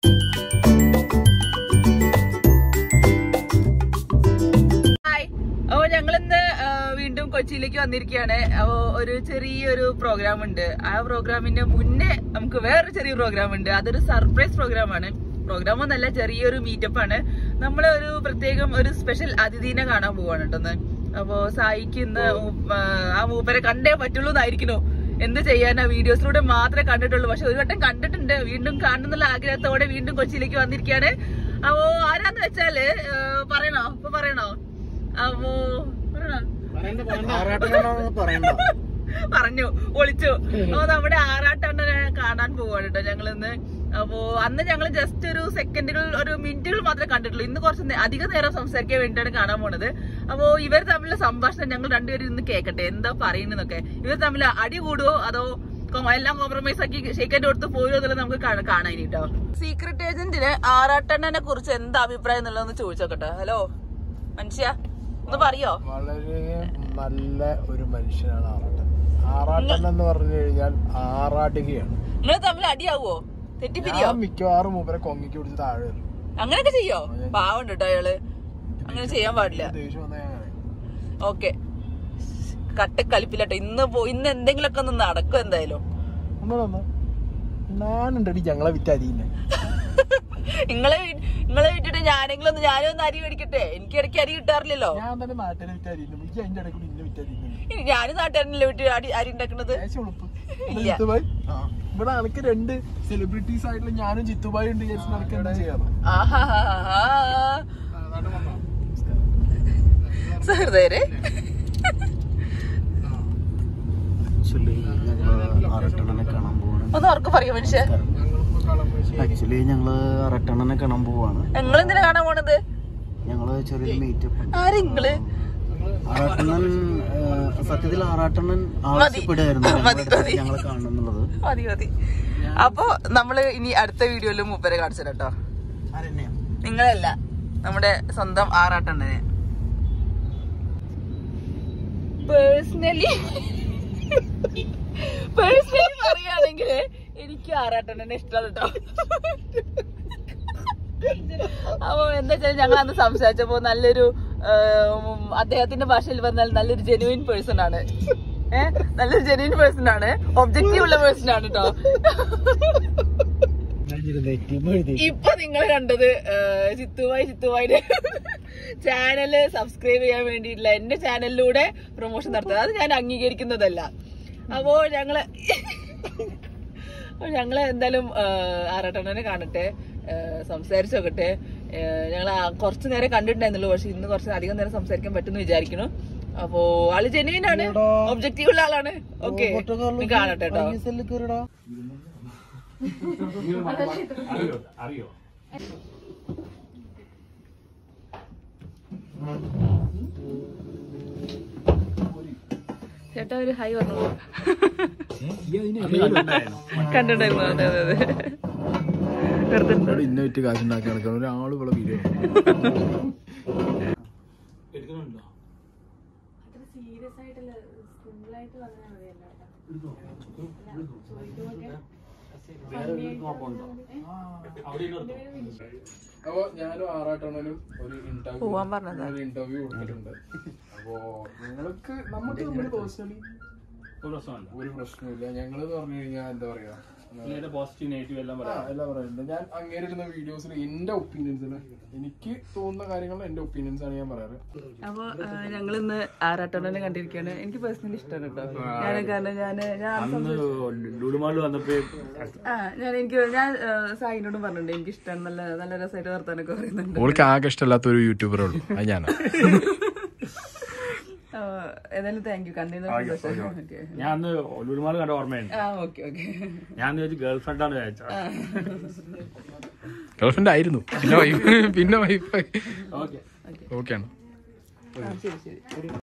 Hi അപ്പോ ഞങ്ങളിന്ന് ആ, വീണ്ടും കൊച്ചിയിലേക്ക് വന്നിരിക്കുകയാണ് അപ്പോ ഒരു ചെറിയൊരു പ്രോഗ്രാം ഉണ്ട് ആ പ്രോഗ്രാമിന്റെ മുന്നേ നമുക്ക് വേറൊരു ചെറിയ പ്രോഗ്രാം ഉണ്ട് അതൊരു സർപ്രൈസ് പ്രോഗ്രാം ആണ് പ്രോഗ്രാം ഒന്നല്ല ചെറിയൊരു മീറ്റപ്പ് ആണ് നമ്മള് ഒരു പ്രത്യേകം ഒരു സ്പെഷ്യൽ അതിഥീനെ കാണാൻ പോവാണ് കേട്ടോന്ന് അപ്പോ സായിക്ക് ഇന്ന് മൂ- ആ, ആ മൂപ്പരെ കണ്ടേ പറ്റുള്ളൂ എന്നായിരിക്കണോ എന്ത് ചെയ്യാനാ വീഡിയോസിലൂടെ മാത്രമേ കണ്ടിട്ടുള്ളൂ പക്ഷെ ഒരു വട്ടം കണ്ടിട്ടുണ്ട് വീണ്ടും കാണുന്നുള്ള ആഗ്രഹത്തോടെ വീണ്ടും കൊച്ചിയിലേക്ക് വന്നിരിക്കുകയാണ് അപ്പോ ആരാന്ന് വെച്ചാല് ആ, പറയണോ ഇപ്പൊ പറയണോ അപ്പോ പറയണോ പറയണ്ട പറഞ്ഞു ഒളിച്ചു അപ്പൊ നമ്മുടെ ആറാട്ടണ്ണനെ കാണാൻ പോവാണ് കേട്ടോ ഞങ്ങളിന്ന് അപ്പോ അന്ന് ഞങ്ങൾ ജസ്റ്റ് ഒരു സെക്കൻഡുകൾ ഒരു മിനിറ്റുകൾ മാത്രമേ കണ്ടിട്ടുള്ളൂ ഇന്ന് കുറച്ച് നേ- അധിക നേരം സംസാരിക്കാൻ വേണ്ടിയാണ് കാണാൻ പോണത് അപ്പോ ഇവർ തമ്മിലുള്ള സംഭാഷണം ഞങ്ങൾ രണ്ടുപേരും ഇന്ന് കേൾക്കട്ടെ എന്താ പറയുന്നതൊക്കെ ഇവർ തമ്മിൽ അടി കൂടുവോ അതോ കൊ- എല്ലാം കോംപ്രമൈസ് ആക്കി ഷെയ്ക്കൻ്റെ അടുത്ത് പോയോ എന്നുള്ളത് നമുക്ക് കാണ- കാണാൻ ഇനി കേട്ടോ സീക്രട്ട് ഏജന്റിന് ആറാട്ടണ്ണനെ കുറിച്ച് എന്താ അഭിപ്രായം എന്നുള്ളതെന്ന് ചോദിച്ചോക്കട്ടെ ഹലോ മനുഷ്യ ഒന്ന് പറയോ വളരെ നല്ല ഒരു മനുഷ്യനാണ് ആറാട്ടൻ ആറാട്ടൻ എന്ന് പറഞ്ഞു കഴിഞ്ഞാൽ ആറാടുകയാണ് നിങ്ങൾ തമ്മിൽ അടിയാവോ തെറ്റിപ്പിരിയോ ഞാൻ മിക്കവാറും മൂപ്പരെ കൊങ്ങിക്ക് പിടിച്ച് താഴെ എറിയും. അങ്ങനെയൊക്കെ ചെയ്യോ പാവണ്ട് കേട്ടോ അയാള് അങ്ങനെ ചെയ്യാൻ പാടില്ല ദേഷ്യം വന്നാൽ ഞാൻ കളയും. ഓക്കെ കട്ടക്കലിപ്പില്ലട്ടോ ഇന്ന് പോ ഇന്ന് എന്തെങ്കിലുമൊക്കെ ഒന്ന് നടക്കും എന്തായാലും ഒന്നുകൂടെ ഒന്ന് ഞാനുണ്ടടി ഞങ്ങളെ വിറ്റ് അരിയുന്നെ നിങ്ങളെ വീ- നിങ്ങളെ വിട്ടിട്ട് ഞാനെങ്കിലും ഒന്ന് ഞാനും ഒന്ന് അരി മേടിക്കട്ടെ എനിക്ക് ഇടയ്ക്ക് അരി കിട്ടാറില്ലല്ലോ ഞാൻ തന്നെ നാട്ടിലെ വിറ്റ് അരിയുന്നു എനിക്ക് അതിന്റെ ഇടയിൽ കൂടി ഇന്നെ വിറ്റ് അരിയുന്നു ഇനി ഞാനും നാട്ടുകാരനല്ലേ വീട്ടിൽ അരി അരി ഉണ്ടാക്കുന്നത് ദേശം ഉളുപ്പ് ഇല്ല. ജിത്തുബായ് ഇവിടെ അനക്ക് രണ്ട് സെലിബ്രിറ്റീസ് ആയിട്ടുള്ള ഞാനും ജിത്തുബായി ഉണ്ട് വിചാരിച്ചു നടക്ക് എന്താ ചെയ്യാറ് ആഹാ സഹൃദയരെ ആക്ച്വലി ഞങ്ങള് അരട്ടണ്ണനെ കാണാൻ പോവാണ് ഒന്ന് ഉറക്കെ പറയോ മനുഷ്യ ആക്ച്വലി ഞങ്ങള് അരട്ടണ്ണനെ കാണാൻ പോവാണ് നിങ്ങൾ എന്തിനാ കാണാൻ പോണത് ഞങ്ങള് ചെറിയൊരു മീറ്റപ്പ് ആര് നിങ്ങള് ആറാട്ടണ്ണൻ ആ, സത്യത്തിൽ ആറാട്ടണ്ണൻ ആവശ്യപ്പെടുമായിരുന്നു മതി, ഞങ്ങളുടെ അടുത്ത് മതി. ഞങ്ങളെ കാണണം എന്നുള്ളത് മതി മതി അപ്പൊ നമ്മള് ഇനി അടുത്ത വീഡിയോയില് മൂപ്പരെ കാണിച്ചു കേട്ടോ നിങ്ങളല്ല നമ്മുടെ സ്വന്തം ആറാട്ടണ്ണനെ പേഴ്സണലി പേഴ്സണലി പറയുകയാണെങ്കിൽ എനിക്ക് ആറാട്ടണ്ണനെ ഇഷ്ടമാണ് കേട്ടോ അപ്പൊ എന്താ വെച്ചാൽ ഞങ്ങൾ അന്ന് സംസാരിച്ചപ്പോ നല്ലൊരു ഉം, അദ്ദേഹത്തിന്റെ ഭാഷയിൽ പറഞ്ഞാൽ നല്ലൊരു ജെനുവിൻ പേഴ്സൺ ആണ് ഏഹ് നല്ലൊരു ജെനുവിൻ പേഴ്സൺ ആണ് ഒബ്ജക്റ്റീവ് ഉള്ള പേഴ്സൺ ആണ് കേട്ടോ ഇപ്പൊ നിങ്ങൾ കണ്ടത് ഏഹ്, ചിത്തുവായി ചിത്തുവായിന്റെ ചാനല് സബ്സ്ക്രൈബ് ചെയ്യാൻ വേണ്ടിയിട്ടുള്ള എന്റെ ചാനലിലൂടെ പ്രൊമോഷൻ നടത്തുന്നത് അത് ഞാൻ അംഗീകരിക്കുന്നതല്ല അപ്പോ ഞങ്ങള് അപ്പൊ ഞങ്ങള് എന്തായാലും ആറാട്ടണ്ണനെ കാണട്ടെ ഏഹ്, സംസാരിച്ച് നോക്കട്ടെ ഞങ്ങൾ കുറച്ചു നേരം കണ്ടിട്ടുണ്ടായിരുന്നുള്ളൂ പക്ഷെ ഇന്ന് കുറച്ച് അധികം നേരം സംസാരിക്കാൻ പറ്റുമെന്ന് വിചാരിക്കുന്നു അപ്പോ ആള് ജെനുവിൻ ആണ് ഒബ്ജക്റ്റീവ് ഉള്ള ആളാണ് ഓക്കെ കാണട്ടെ കേട്ടോ ചേട്ടാ ഒരു ഹൈ പറഞ്ഞു കണ്ടിട്ടുണ്ടായിരുന്നു അതെ അതെ അതെ വെറുതെ ഇവിടെ ഇന്ന വിറ്റ് കാശുണ്ടാക്കി നടക്കണം ഒരാൾ ഇവിടെ വീഡിയോ അപ്പൊ ഞാനും ആറാട്ടണ്ണനും ഒരു ഇന്റർവ്യൂ പോവാൻ പറഞ്ഞതാ ഒരു ഇന്റർവ്യൂ കൊടുത്തിട്ടുണ്ട് അപ്പോ നിങ്ങൾക്ക് നമുക്ക് തമ്മിൽ പേഴ്സണലി ഒരു പ്രശ്നമില്ല ഞങ്ങളെന്ന് പറഞ്ഞു കഴിഞ്ഞാൽ എന്താ പറയാ പോസിറ്റീവ് നെഗറ്റീവ് എല്ലാം ആ, എല്ലാം പറയുന്നുണ്ട് ഞാൻ അങ്ങേരിടുന്ന വീഡിയോസിൽ എന്റെ ഒപ്പീനിയൻസിന് എനിക്ക് തോന്നുന്ന കാര്യങ്ങൾ എന്റെ ഒപ്പീനിയൻസ് ആണ് ഞാൻ പറയാറ് അപ്പൊ ഞങ്ങൾ ഇന്ന് ആറാട്ടണ്ണനെ കണ്ടിരിക്കുകയാണ് എനിക്ക് പേഴ്സണലി ഇഷ്ടമാണ് കേട്ടോ ഞാൻ കാരണം ഞാൻ ഞാൻ അന്ന് ലുലുമാളിൽ വന്നപ്പോ ആ ഞാൻ എനിക്ക് ഞാൻ ആ, സായിനോടും പറഞ്ഞിട്ടുണ്ട് എനിക്ക് ഇഷ്ടമാണ് നല്ല നല്ല രസമായിട്ട് വർത്താനൊക്കെ പറയുന്നുണ്ട് ഓൾക്ക് ആകെ ഇഷ്ടമല്ലാത്ത ഒരു യൂട്യൂബറേ ഉള്ളൂ അത് ഞാനാ ആ, ഏതായാലും താങ്ക് യു കണ്ടതിന് സന്തോഷം ഓക്കെ ഞാൻ അന്ന് ലുലുമാൾ കണ്ട ഓർമ്മയുണ്ട് ആ ഓക്കെ ഓക്കെ ഞാൻ വിചാരിച്ചു ഗേൾ ഫ്രണ്ടാണ് വിചാരിച്ചത് ഗേൾഫ്രണ്ട് ആയിരുന്നു പിന്നെ വൈഫ് പിന്നെ വൈഫ് ഓക്കെ ഓക്കെയാണ് ആ ശരി ശരി